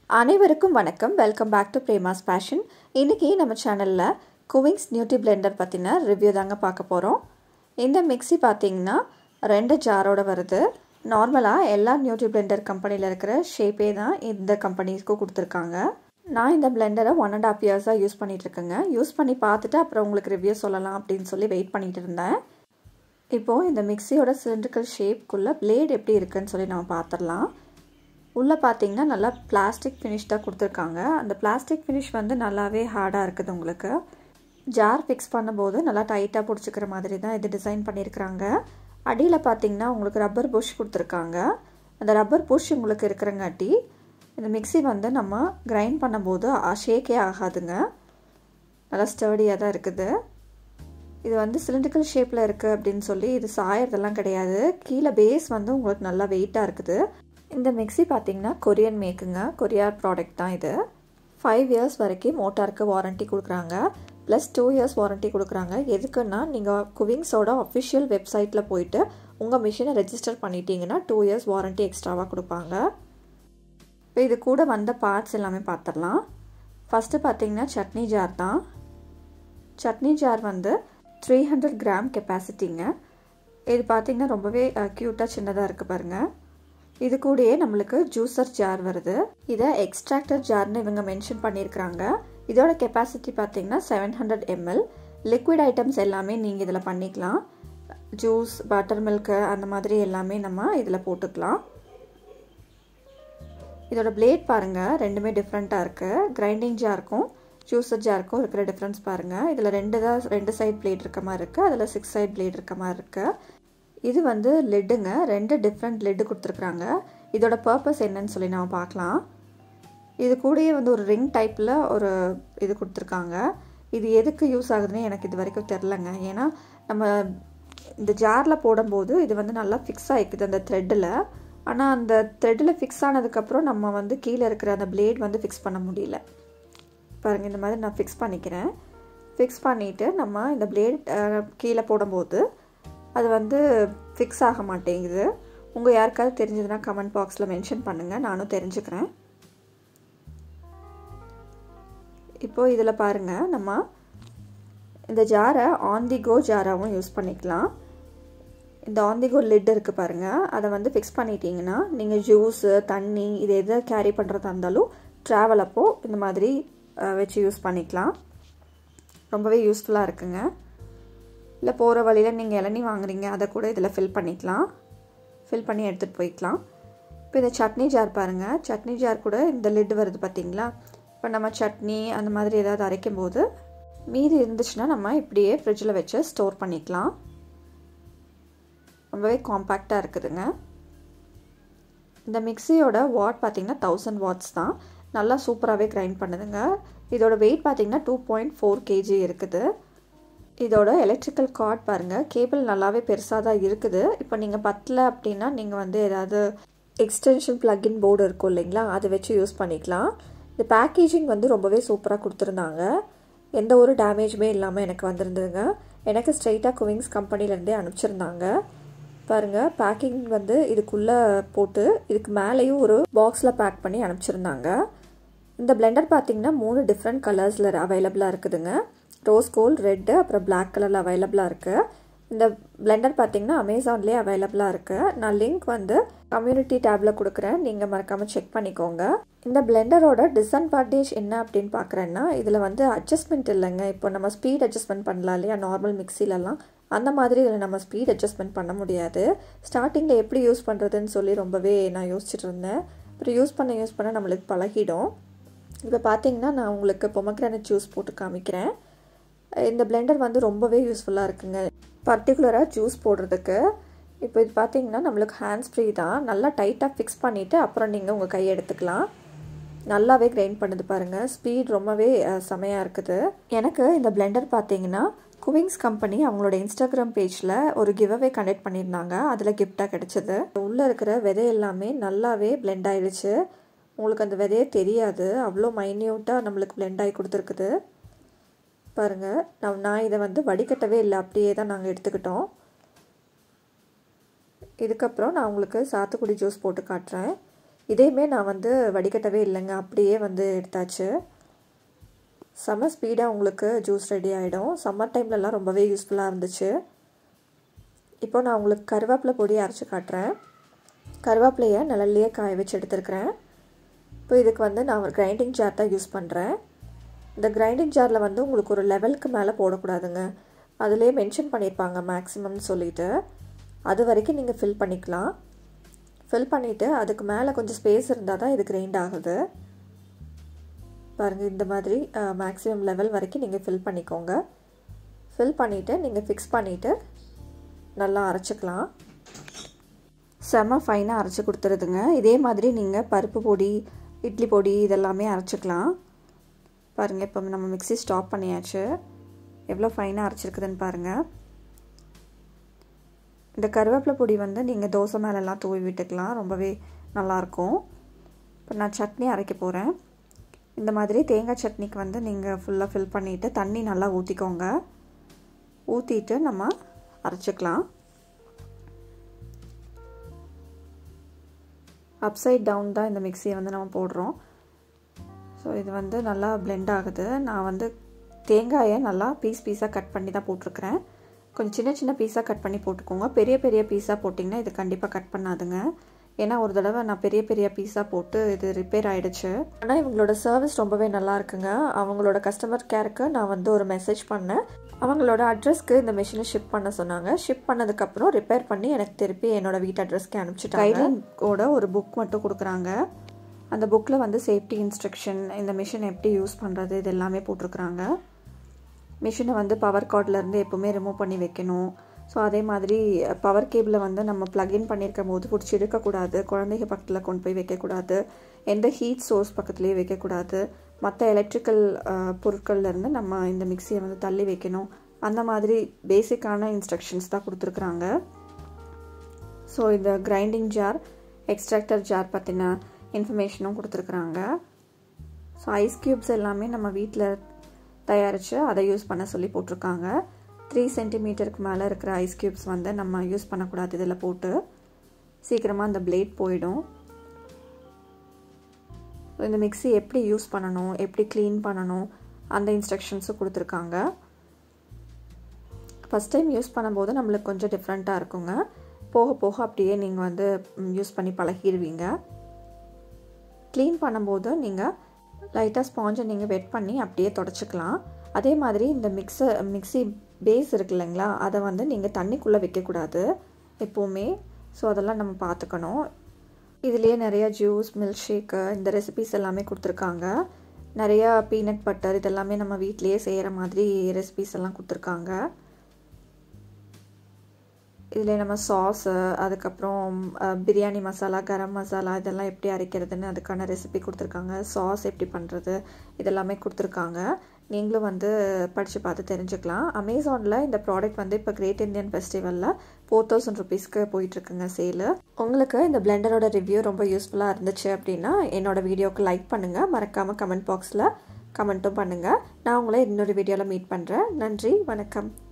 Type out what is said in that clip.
அனைவருக்கும் வணக்கம் welcome back to Prema's passion இன்றைக்கி நம்ம சேனலில் குவிங்ஸ் நியூட்ரி பிளெண்டர் பற்றின ரிவ்யூ தாங்க பார்க்க போகிறோம் இந்த மிக்ஸி பார்த்தீங்கன்னா ரெண்டு ஜாரோட வருது நார்மலாக எல்லா நியூட்ரி பிளெண்டர் கம்பெனியில் இருக்கிற ஷேப்பே தான் இந்த கம்பெனிஸ்க்கு கொடுத்துருக்காங்க நான் இந்த பிளெண்டரை ஒன் அண்ட் ஆஃப் இயர்ஸாக யூஸ் பண்ணிகிட்ருக்கேங்க யூஸ் பண்ணி பார்த்துட்டு அப்புறம் உங்களுக்கு ரிவ்யூ சொல்லலாம் அப்படின்னு சொல்லி வெயிட் பண்ணிகிட்டு இருந்தேன் இப்போது இந்த மிக்ஸியோட சிலிண்ட்ரிக்கல் ஷேப்குள்ளே பிளேட் எப்படி இருக்குன்னு சொல்லி நம்ம பார்த்துடலாம் உள்ளே பார்த்தீங்கன்னா நல்லா பிளாஸ்டிக் ஃபினிஷ் தான் கொடுத்துருக்காங்க அந்த பிளாஸ்டிக் ஃபினிஷ் வந்து நல்லாவே ஹார்டாக இருக்குது உங்களுக்கு ஜார் ஃபிக்ஸ் பண்ணும்போது நல்லா டைட்டாக பிடிச்சிக்கிற மாதிரி தான் இது டிசைன் பண்ணியிருக்கிறாங்க அடியில் பார்த்தீங்கன்னா உங்களுக்கு ரப்பர் புஷ் கொடுத்துருக்காங்க அந்த ரப்பர் புஷ் உங்களுக்கு இருக்கிறங்காட்டி இந்த மிக்ஸி வந்து நம்ம கிரைண்ட் பண்ணும்போது ஷேக்கே ஆகாதுங்க நல்லா ஸ்டர்டியாக தான் இருக்குது இது வந்து சிலிண்ட்ரிக்கல் ஷேப்பில் இருக்குது அப்படின்னு சொல்லி இது சாயறதெல்லாம் கிடையாது கீழே பேஸ் வந்து உங்களுக்கு நல்லா வெயிட்டாக இருக்குது இந்த மிக்ஸி பார்த்தீங்கன்னா கொரியன் மேக்குங்க கொரியா ப்ராடக்ட் தான் இது ஃபைவ் இயர்ஸ் வரைக்கும் மோட்டாருக்கு வாரண்ட்டி கொடுக்குறாங்க ப்ளஸ் டூ இயர்ஸ் வாரண்ட்டி கொடுக்குறாங்க எதுக்குன்னா நீங்கள் குவிங்ஸோட அஃபிஷியல் வெப்சைட்டில் போயிட்டு உங்கள் மிஷினை ரெஜிஸ்டர் பண்ணிட்டீங்கன்னா டூ இயர்ஸ் வாரண்ட்டி எக்ஸ்ட்ராவாக கொடுப்பாங்க இப்போ இது கூட வந்த பார்ட்ஸ் எல்லாமே பார்த்துடலாம் ஃபஸ்ட்டு பார்த்தீங்கன்னா சட்னி ஜார் தான் சட்னி ஜார் வந்து த்ரீ ஹண்ட்ரட் கிராம் கெப்பாசிட்டிங்க இது பார்த்திங்கன்னா ரொம்பவே க்யூட்டாக சின்னதாக இருக்குது பாருங்கள் இது கூடயே நம்மளுக்கு ஜூஸர் ஜார் வருது இதை எக்ஸ்ட்ராக்டர் ஜார்னு இவங்க மென்ஷன் பண்ணியிருக்கிறாங்க இதோட கெப்பாசிட்டி பார்த்தீங்கன்னா seven hundred ML liquid items எல்லாமே நீங்கள் இதில் பண்ணிக்கலாம் ஜூஸ் பட்டர் மில்க்கு அந்த மாதிரி எல்லாமே நம்ம இதில் போட்டுக்கலாம் இதோட பிளேட் பாருங்கள் ரெண்டுமே டிஃப்ரெண்ட்டாக இருக்குது கிரைண்டிங் ஜாருக்கும் ஜூஸர் ஜாருக்கும் இருக்கிற டிஃப்ரென்ஸ் பாருங்கள் இதில் ரெண்டு தான் ரெண்டு சைட் பிளேட் இருக்க மாதிரி இருக்குது அதில் சிக்ஸ் சைட் பிளேட் இருக்க மாதிரி இருக்குது இது வந்து லெட்டுங்க ரெண்டு டிஃப்ரெண்ட் லெட்டு கொடுத்துருக்குறாங்க இதோட பர்பஸ் என்னன்னு சொல்லி நம்ம பார்க்கலாம் இது கூடயே வந்து ஒரு ரிங் டைப்பில் ஒரு இது கொடுத்துருக்காங்க இது எதுக்கு யூஸ் ஆகுதுன்னு எனக்கு இது வரைக்கும் தெரிலங்க ஏன்னா நம்ம இந்த ஜாரில் போடும்போது இது வந்து நல்லா ஃபிக்ஸ் ஆகிக்குது அந்த த்ரெட்டில் ஆனால் அந்த த்ரெட்டில் ஃபிக்ஸ் ஆனதுக்கப்புறம் நம்ம வந்து கீழே இருக்கிற அந்த பிளேட் வந்து ஃபிக்ஸ் பண்ண முடியல பாருங்கள் இந்த மாதிரி நான் ஃபிக்ஸ் பண்ணிக்கிறேன் ஃபிக்ஸ் பண்ணிவிட்டு நம்ம இந்த பிளேட் கீழே போடும்போது அது வந்து ஃபிக்ஸ் ஆக மாட்டேங்குது உங்கள் யாருக்காவது தெரிஞ்சதுன்னா கமெண்ட் பாக்ஸில் மென்ஷன் பண்ணுங்கள் நானும் தெரிஞ்சுக்கிறேன் இப்போது இதில் பாருங்கள் நம்ம இந்த ஜாரை ஆன் தி கோ ஜாராகவும் யூஸ் பண்ணிக்கலாம் இந்த ஆன் தி கோ லிட் இருக்குது பாருங்கள் அதை வந்து ஃபிக்ஸ் பண்ணிட்டீங்கன்னா நீங்கள் ஜூஸு தண்ணி இது எதை கேரி பண்ணுறதா இருந்தாலும் ட்ராவல் அப்போது இந்த மாதிரி வச்சு யூஸ் பண்ணிக்கலாம் ரொம்பவே யூஸ்ஃபுல்லாக இருக்குங்க இல்லை போகிற வழியில் நீங்கள் இளநி வாங்குறீங்க அதை கூட இதில் ஃபில் பண்ணிக்கலாம் ஃபில் பண்ணி எடுத்துகிட்டு போய்க்கலாம் இப்போ இந்த சட்னி ஜார் பாருங்கள் சட்னி ஜார் கூட இந்த லிட் வருது பார்த்தீங்களா இப்போ நம்ம சட்னி அந்த மாதிரி ஏதாவது அரைக்கும் போது மீதி இருந்துச்சுன்னா நம்ம இப்படியே ஃப்ரிட்ஜில் வச்சு ஸ்டோர் பண்ணிக்கலாம் ரொம்பவே காம்பேக்டாக இருக்குதுங்க இந்த மிக்சியோட வாட் பார்த்திங்கன்னா தௌசண்ட் வாட்ஸ் தான் நல்லா சூப்பராகவே கிரைண்ட் பண்ணுதுங்க இதோட வெயிட் பார்த்திங்கன்னா டூ பாயிண்ட் ஃபோர் கேஜி இருக்குது இதோட எலக்ட்ரிக்கல் கார்ட் பாருங்கள் கேபிள் நல்லாவே பெருசாக தான் இருக்குது இப்போ நீங்கள் பத்தல அப்படின்னா நீங்கள் வந்து ஏதாவது எக்ஸ்டென்ஷன் ப்ளக்இன் போர்டு இருக்கும் இல்லைங்களா அதை வச்சு யூஸ் பண்ணிக்கலாம் இந்த பேக்கேஜிங் வந்து ரொம்பவே சூப்பராக கொடுத்துருந்தாங்க எந்த ஒரு டேமேஜுமே இல்லாமல் எனக்கு வந்திருந்ததுங்க எனக்கு ஸ்ட்ரைட்டாக குவிங்ஸ் கம்பெனிலேருந்தே அனுப்பிச்சிருந்தாங்க பாருங்கள் பேக்கிங் வந்து இதுக்குள்ளே போட்டு இதுக்கு மேலேயும் ஒரு பாக்ஸில் பேக் பண்ணி அனுப்பிச்சிருந்தாங்க இந்த பிளெண்டர் பார்த்திங்கன்னா மூணு டிஃப்ரெண்ட் கலர்ஸில் அவைலபிளாக இருக்குதுங்க ரோஸ் கோல்ட் ரெட்டு அப்புறம் பிளாக் கலரில் அவைலபிளாக இருக்குது இந்த பிளெண்டர் பார்த்திங்கன்னா அமேசான்லேயே அவைலபிளாக இருக்குது நான் லிங்க் வந்து கம்யூனிட்டி டேப்பில் கொடுக்குறேன் நீங்கள் மறக்காமல் செக் பண்ணிக்கோங்க இந்த பிளெண்டரோட டிஸ்அட்வான்டேஜ் என்ன அப்படின்னு பார்க்குறேன்னா இதில் வந்து அட்ஜஸ்ட்மெண்ட் இல்லைங்க இப்போ நம்ம ஸ்பீட் அட்ஜஸ்ட்மெண்ட் பண்ணலாம் இல்லையா நார்மல் மிக்சிலலாம் அந்த மாதிரி இதில் நம்ம ஸ்பீட் அட்ஜஸ்ட்மெண்ட் பண்ண முடியாது ஸ்டார்டிங்கில் எப்படி யூஸ் பண்ணுறதுன்னு சொல்லி ரொம்பவே நான் யோசிச்சுட்டு இருந்தேன் அப்புறம் யூஸ் பண்ண யூஸ் பண்ண நம்மளுக்கு பழகிடும் இப்போ பார்த்தீங்கன்னா நான் உங்களுக்கு பொமக்ரானட் ஜூஸ் போட்டு காமிக்கிறேன் இந்த பிளெண்டர் வந்து ரொம்பவே யூஸ்ஃபுல்லாக இருக்குங்க பர்டிகுலராக ஜூஸ் போடுறதுக்கு இப்போ இது பார்த்தீங்கன்னா நம்மளுக்கு ஹேண்ட்ஸ் ஃப்ரீ தான் நல்லா டைட்டாக ஃபிக்ஸ் பண்ணிவிட்டு அப்புறம் நீங்கள் உங்கள் கையை எடுத்துக்கலாம் நல்லாவே கிரைண்ட் பண்ணுது பாருங்கள் ஸ்பீட் ரொம்பவே செமையாக இருக்குது எனக்கு இந்த பிளெண்டர் பார்த்தீங்கன்னா குவிங்ஸ் கம்பெனி அவங்களோட இன்ஸ்டாகிராம் பேஜில் ஒரு கிவ்அவே கண்டக்ட் பண்ணியிருந்தாங்க அதில் கிஃப்டாக கிடச்சிது உள்ளே இருக்கிற விதை எல்லாமே நல்லாவே பிளெண்ட் ஆயிடுச்சு உங்களுக்கு அந்த விதையே தெரியாது அவ்வளோ மைன்யூட்டாக நம்மளுக்கு பிளெண்ட் ஆகி கொடுத்துருக்குது பாருங்கள் நான் நான் இதை வந்து வடிகட்டவே இல்லை அப்படியே தான் நாங்கள் எடுத்துக்கிட்டோம் இதுக்கப்புறம் நான் உங்களுக்கு சாத்துக்குடி ஜூஸ் போட்டு காட்டுறேன் இதையுமே நான் வந்து வடிகட்டவே இல்லைங்க அப்படியே வந்து எடுத்தாச்சு செம்ம ஸ்பீடாக உங்களுக்கு ஜூஸ் ரெடி ஆகிடும் சம்மர் டைம்லலாம் ரொம்பவே யூஸ்ஃபுல்லாக இருந்துச்சு இப்போ நான் உங்களுக்கு கருவேப்பிலை பொடி அரைச்சி காட்டுறேன் கருவேப்பிலையை நிழல்லையே காய வச்சு எடுத்துருக்கிறேன் இப்போ இதுக்கு வந்து நான் ஒரு கிரைண்டிங் ஜார் தான் யூஸ் பண்ணுறேன் இந்த கிரைண்டிங் ஜாரில் வந்து உங்களுக்கு ஒரு லெவலுக்கு மேலே போடக்கூடாதுங்க அதிலே மென்ஷன் பண்ணியிருப்பாங்க மேக்ஸிமம்னு சொல்லிவிட்டு அது வரைக்கும் நீங்கள் ஃபில் பண்ணிக்கலாம் ஃபில் பண்ணிவிட்டு அதுக்கு மேலே கொஞ்சம் ஸ்பேஸ் இருந்தால் தான் இது கிரைண்ட் ஆகுது பாருங்கள் இந்த மாதிரி மேக்ஸிமம் லெவல் வரைக்கும் நீங்கள் ஃபில் பண்ணிக்கோங்க ஃபில் பண்ணிவிட்டு நீங்கள் ஃபிக்ஸ் பண்ணிவிட்டு நல்லா அரைச்சிக்கலாம் செம ஃபைனாக அரைச்சி கொடுத்துருதுங்க இதே மாதிரி நீங்கள் பருப்பு பொடி இட்லி பொடி இதெல்லாமே அரைச்சிக்கலாம் பாருங்கள் இப்போ நம்ம மிக்ஸி ஸ்டாப் பண்ணியாச்சு எவ்வளோ ஃபைனாக அரைச்சிருக்குதுன்னு பாருங்கள் இந்த கருவேப்பிலை பொடி வந்து நீங்கள் தோசை மேலெல்லாம் தூவி விட்டுக்கலாம் ரொம்பவே நல்லாயிருக்கும் இப்போ நான் சட்னி அரைக்க போகிறேன் இந்த மாதிரி தேங்காய் சட்னிக்கு வந்து நீங்கள் ஃபுல்லாக ஃபில் பண்ணிவிட்டு தண்ணி நல்லா ஊற்றிக்கோங்க ஊற்றிட்டு நம்ம அரைச்சிக்கலாம் அப்சைட் டவுன் தான் இந்த மிக்சியை வந்து நம்ம போடுறோம் ஸோ இது வந்து நல்லா பிளெண்ட் ஆகுது நான் வந்து தேங்காயை நல்லா பீஸ் பீஸாக கட் பண்ணி தான் போட்டிருக்கிறேன் கொஞ்சம் சின்ன சின்ன பீஸாக கட் பண்ணி போட்டுக்கோங்க பெரிய பெரிய பீஸாக போட்டிங்கன்னா இது கண்டிப்பாக கட் பண்ணாதுங்க ஏன்னா ஒரு தடவை நான் பெரிய பெரிய பீஸாக போட்டு இது ரிப்பேர் ஆகிடுச்சு ஆனால் இவங்களோட சர்வீஸ் ரொம்பவே நல்லா இருக்குங்க அவங்களோட கஸ்டமர் கேருக்கு நான் வந்து ஒரு மெசேஜ் பண்ணேன் அவங்களோட அட்ரஸ்க்கு இந்த மிஷினை ஷிப் பண்ண சொன்னாங்க ஷிப் பண்ணதுக்கப்புறம் ரிப்பேர் பண்ணி எனக்கு திருப்பி என்னோட வீட்டு அட்ரஸ்க்கு அனுப்பிச்சிட்டாங்க கைட்லைனோட ஒரு புக் மட்டும் கொடுக்குறாங்க அந்த புக்கில் வந்து சேஃப்டி இன்ஸ்ட்ரக்ஷன் இந்த மிஷின் எப்படி யூஸ் பண்ணுறது இது எல்லாமே போட்டிருக்குறாங்க மிஷினை வந்து பவர் கார்ட்லேருந்து எப்போவுமே ரிமூவ் பண்ணி வைக்கணும் ஸோ அதே மாதிரி பவர் கேபிளை வந்து நம்ம ப்ளக்இன் பண்ணியிருக்கும் போது பிடிச்சி எடுக்கக்கூடாது குழந்தைங்க பக்கத்தில் கொண்டு போய் வைக்கக்கூடாது எந்த ஹீட் சோர்ஸ் பக்கத்துலேயே வைக்கக்கூடாது மற்ற எலக்ட்ரிக்கல் பொருட்கள்லேருந்து நம்ம இந்த மிக்சியை வந்து தள்ளி வைக்கணும் அந்த மாதிரி பேசிக்கான இன்ஸ்ட்ரக்ஷன்ஸ் தான் கொடுத்துருக்குறாங்க ஸோ இந்த கிரைண்டிங் ஜார் எக்ஸ்ட்ராக்டர் ஜார் பற்றின இன்ஃபர்மேஷனும் கொடுத்துருக்குறாங்க ஸோ ஐஸ் க்யூப்ஸ் எல்லாமே நம்ம வீட்டில் தயாரித்து அதை யூஸ் பண்ண சொல்லி போட்டிருக்காங்க த்ரீ சென்டிமீட்டருக்கு மேலே இருக்கிற ஐஸ் க்யூப்ஸ் வந்து நம்ம யூஸ் பண்ணக்கூடாது இதில் போட்டு சீக்கிரமாக அந்த பிளேட் போயிடும் இந்த மிக்சி எப்படி யூஸ் பண்ணணும் எப்படி க்ளீன் பண்ணணும் அந்த இன்ஸ்ட்ரக்ஷன்ஸும் கொடுத்துருக்காங்க ஃபஸ்ட் டைம் யூஸ் பண்ணும்போது நம்மளுக்கு கொஞ்சம் டிஃப்ரெண்ட்டாக இருக்குங்க போக போக அப்படியே நீங்கள் வந்து யூஸ் பண்ணி பழகிடுவீங்க க்ளீன் பண்ணும்போது நீங்கள் லைட்டாக ஸ்பாஞ்சை நீங்கள் வெட் பண்ணி அப்படியே தொடச்சிக்கலாம் அதே மாதிரி இந்த மிக்சர் மிக்சி பேஸ் இருக்கு இல்லைங்களா அதை வந்து நீங்கள் தண்ணிக்குள்ளே வைக்கக்கூடாது எப்போவுமே ஸோ அதெல்லாம் நம்ம பார்த்துக்கணும் இதுலேயே நிறையா ஜூஸ் மில்க் ஷேக்கு இந்த ரெசிபிஸ் எல்லாமே கொடுத்துருக்காங்க நிறையா பீனட் பட்டர் இதெல்லாமே நம்ம வீட்லேயே செய்கிற மாதிரி ரெசிபிஸ் எல்லாம் கொடுத்துருக்காங்க இதில் நம்ம சாஸு அதுக்கப்புறம் பிரியாணி மசாலா கரம் மசாலா இதெல்லாம் எப்படி அரைக்கிறதுன்னு அதுக்கான ரெசிபி கொடுத்துருக்காங்க சாஸ் எப்படி பண்ணுறது இதெல்லாமே கொடுத்துருக்காங்க நீங்களும் வந்து படித்து பார்த்து தெரிஞ்சுக்கலாம் அமேசானில் இந்த ப்ராடக்ட் வந்து இப்போ கிரேட் இந்தியன் ஃபெஸ்டிவலில் ஃபோர் தௌசண்ட் ருபீஸ்க்கு போயிட்டுருக்குங்க சேலு உங்களுக்கு இந்த பிளெண்டரோட ரிவ்யூ ரொம்ப யூஸ்ஃபுல்லாக இருந்துச்சு அப்படின்னா என்னோடய வீடியோக்கு லைக் பண்ணுங்கள் மறக்காமல் கமெண்ட் பாக்ஸில் கமெண்ட்டும் பண்ணுங்கள் நான் உங்களை இன்னொரு வீடியோவில் மீட் பண்ணுறேன் நன்றி வணக்கம்